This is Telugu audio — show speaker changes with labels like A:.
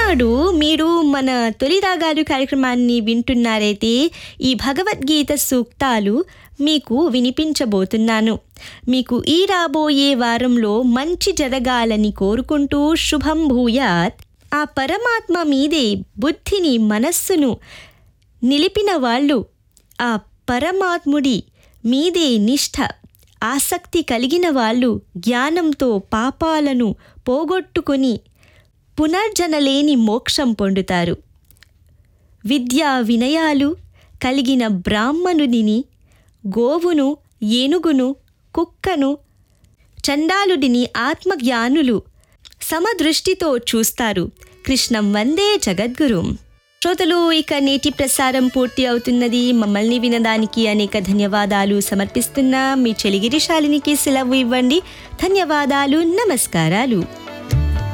A: ఈనాడు మీరు మన తొలి రాగాలు కార్యక్రమాన్ని వింటున్నారైతే ఈ భగవద్గీత సూక్తాలు మీకు వినిపించబోతున్నాను మీకు ఈ రాబోయే వారంలో మంచి జరగాలని కోరుకుంటూ శుభం భూయాత్ ఆ పరమాత్మ మీదే బుద్ధిని మనస్సును నిలిపిన వాళ్ళు ఆ పరమాత్ముడి మీదే నిష్ఠ ఆసక్తి కలిగిన వాళ్ళు జ్ఞానంతో పాపాలను పోగొట్టుకొని పునర్జనలేని మోక్షం పొందుతారు విద్యా వినయాలు కలిగిన బ్రాహ్మణుడిని గోవును ఏనుగును కుక్కను చండాలుడిని ఆత్మజ్ఞానులు సమదృష్టితో చూస్తారు కృష్ణం వందే జగద్గురుం శ్రోతలు ఇక నేటి ప్రసారం పూర్తి అవుతున్నది మమ్మల్ని వినడానికి అనేక ధన్యవాదాలు సమర్పిస్తున్నా మీ చెలిగిరి శాలినికి సెలవు ఇవ్వండి ధన్యవాదాలు నమస్కారాలు